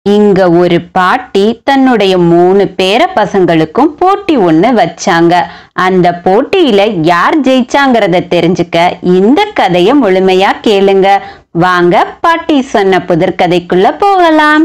இங்க ஒரு பாட்டி தன்னுடைய மூணு பேர பசங்களுக்கும் போட்டி ஒண்ணு வச்சாங்க அந்த போட்டியில யார் ஜெயிச்சாங்கறத தெரிஞ்சுக்க இந்த கதைய முழுமையா கேளுங்க வாங்க பாட்டி சொன்ன புதிர்கதைக்குள்ள போகலாம்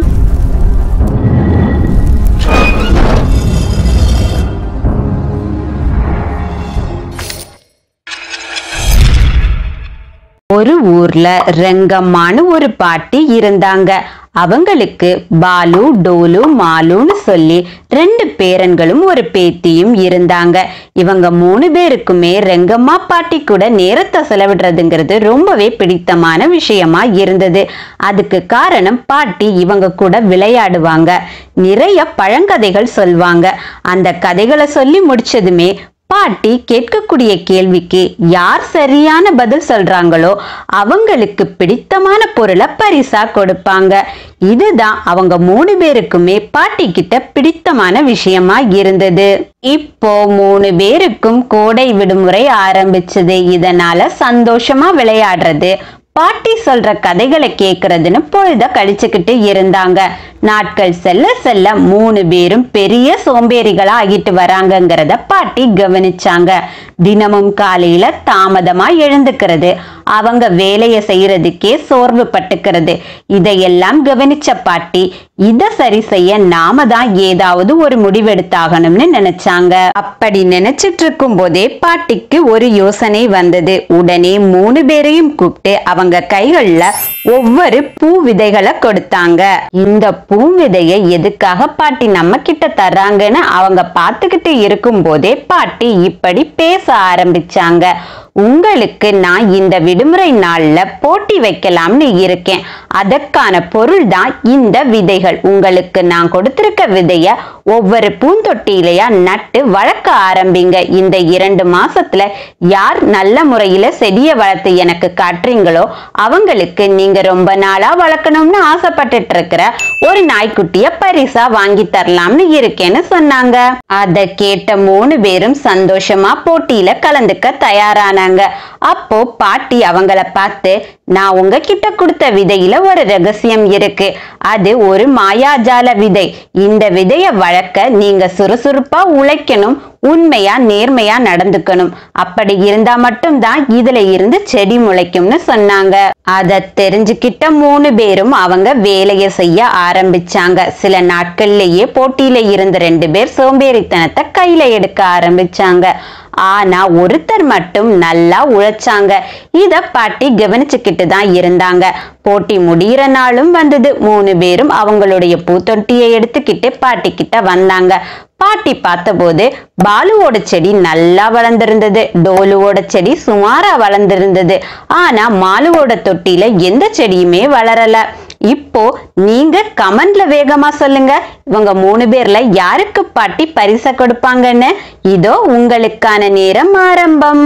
ஒரு ஊர்ல ரெங்கம்மான்னு ஒரு பாட்டி இருந்தாங்க அவங்களுக்கு பாலு டோலு மாலுன்னு சொல்லி ரெண்டு பேரன்களும் ஒரு பேத்தியும் இருந்தாங்க இவங்க மூணு பேருக்குமே ரெங்கம்மா பாட்டி கூட நேரத்தை செலவிடுறதுங்கிறது ரொம்பவே பிடித்தமான விஷயமா இருந்தது அதுக்கு காரணம் பாட்டி இவங்க கூட விளையாடுவாங்க நிறைய பழங்கதைகள் சொல்வாங்க அந்த கதைகளை சொல்லி முடிச்சதுமே பாட்டி கேட்கக்கூடிய கேள்விக்கு யார் சரியான பதில் சொல்றாங்களோ அவங்களுக்கு பிடித்தமான பொருளை பரிசா கொடுப்பாங்க இதுதான் அவங்க மூணு பேருக்குமே பாட்டி கிட்ட பிடித்தமான விஷயமா இருந்தது இப்போ மூணு பேருக்கும் கோடை விடுமுறை ஆரம்பிச்சது இதனால சந்தோஷமா விளையாடுறது பாட்டி சொல்ற கதைகளை கேக்குறதுன்னு பொழுத கழிச்சுக்கிட்டு இருந்தாங்க நாட்கள் செல்ல செல்ல மூணு பேரும் பெரிய சோம்பேறிகளா ஆகிட்டு வராங்கங்கிறத பாட்டி கவனிச்சாங்க தினமும் காலையில தாமதமா எழுந்துக்கிறது அவங்க வேலையை செய்யறதுக்கே சோர்வு பட்டுக்கிறது இதையெல்லாம் கவனிச்ச பாட்டி இத சரி செய்ய நாம தான் ஏதாவது ஒரு முடிவெடுத்தாகணும்னு நினைச்சாங்க அப்படி நினைச்சிட்டு இருக்கும் போதே பாட்டிக்கு ஒரு யோசனை வந்தது உடனே மூணு பேரையும் கூப்பிட்டு அவங்க கைகள்ல ஒவ்வொரு பூ விதைகளை கொடுத்தாங்க இந்த பூ விதையை எதுக்காக பாட்டி நம்ம கிட்ட தர்றாங்கன்னு அவங்க பார்த்துக்கிட்டு இருக்கும் போதே பாட்டி இப்படி பேச ஆரம்பிச்சாங்க உங்களுக்கு நான் இந்த விடுமுறை நாள்ல போட்டி வைக்கலாம்னு இருக்கேன் அதற்கான பொருள் தான் இந்த விதைகள் உங்களுக்கு நான் கொடுத்திருக்க விதைய ஒவ்வொரு பூந்தொட்டியிலையா நட்டு வளர்க்க ஆரம்பிங்க இந்த இரண்டு மாசத்துல யார் நல்ல முறையில செடிய வளர்த்து எனக்கு காட்டுறீங்களோ அவங்களுக்கு நீங்க ரொம்ப நாளா வளர்க்கணும்னு ஆசைப்பட்டுட்டு இருக்கிற ஒரு நாய்க்குட்டிய பரிசா வாங்கி தரலாம்னு இருக்கேன்னு சொன்னாங்க அத கேட்ட மூணு பேரும் சந்தோஷமா போட்டியில கலந்துக்க தயாரானாங்க அப்போ பாட்டி அவங்கள பார்த்து நான் உங்ககிட்ட கொடுத்த விதையில ஒரு ரகசியம் இருக்கு அது ஒரு மாயாஜால விதை இந்த விதைய வளர்க்க நீங்க சுறுசுறுப்பா உழைக்கணும் உண்மையா நேர்மையா நடந்துக்கணும் அப்படி இருந்தா மட்டும்தான் இதுல இருந்து செடி முளைக்கும்னு சொன்னாங்க அத தெரிஞ்சுக்கிட்ட மூணு பேரும் அவங்க வேலையை செய்ய ஆரம்பிச்சாங்க சில நாட்கள்லயே போட்டியில இருந்த ரெண்டு பேர் சோம்பேறித்தனத்தை கையில எடுக்க ஆரம்பிச்சாங்க ஆனா ஒருத்தர் மட்டும் நல்லா உழைச்சாங்க இத பாட்டி கவனிச்சுக்கிட்டு தான் இருந்தாங்க போட்டி முடியிற நாளும் வந்தது மூணு பேரும் அவங்களுடைய பூத்தொட்டியை எடுத்துக்கிட்டு பாட்டி கிட்ட வந்தாங்க பாட்டி பார்த்தபோது பாலுவோட செடி நல்லா வளர்ந்திருந்தது டோலுவோட செடி சுமாரா வளர்ந்திருந்தது ஆனா மாலுவோட தொட்டியில எந்த செடியுமே வளரல இப்போ நீங்க கமெண்ட்ல வேகமா சொல்லுங்க இவங்க மூணு பேர்ல யாருக்கு பாட்டி பரிசை கொடுப்பாங்கன்னு இதோ உங்களுக்கான நேரம் ஆரம்பம்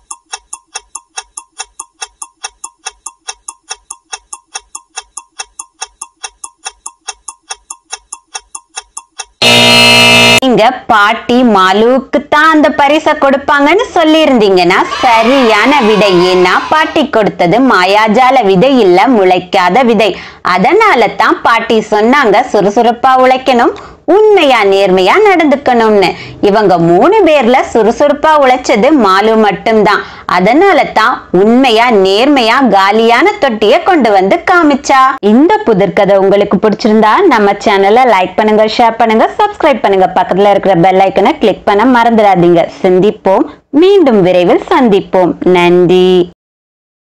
நீங்க பாட்டி மாலுவுக்கு தான் அந்த பரிசை கொடுப்பாங்கன்னு சொல்லியிருந்தீங்கன்னா சரியான விடை ஏன்னா பாட்டி கொடுத்தது மாயாஜால விதை இல்ல முளைக்காத விதை அதனால தான் பாட்டி சொன்னாங்க சுறுசுறுப்பா உழைக்கணும் உண்மையா நேர்மையா நடந்துக்கணும்னு இவங்க மூணு பேர்ல சுறுசுறுப்பா உழைச்சது மாலு மட்டும்தான் அதனால தான் உண்மையா நேர்மையா காலியான தொட்டிய கொண்டு வந்து காமிச்சா இந்த புதிர்கதை உங்களுக்கு பிடிச்சிருந்தா நம்ம சேனலை லைக் பண்ணுங்க ஷேர் பண்ணுங்க சப்ஸ்கிரைப் பண்ணுங்க பக்கத்துல இருக்கிற பெல் ஐக்கனை கிளிக் பண்ண மறந்துடாதீங்க சிந்திப்போம் மீண்டும் விரைவில் சந்திப்போம் நன்றி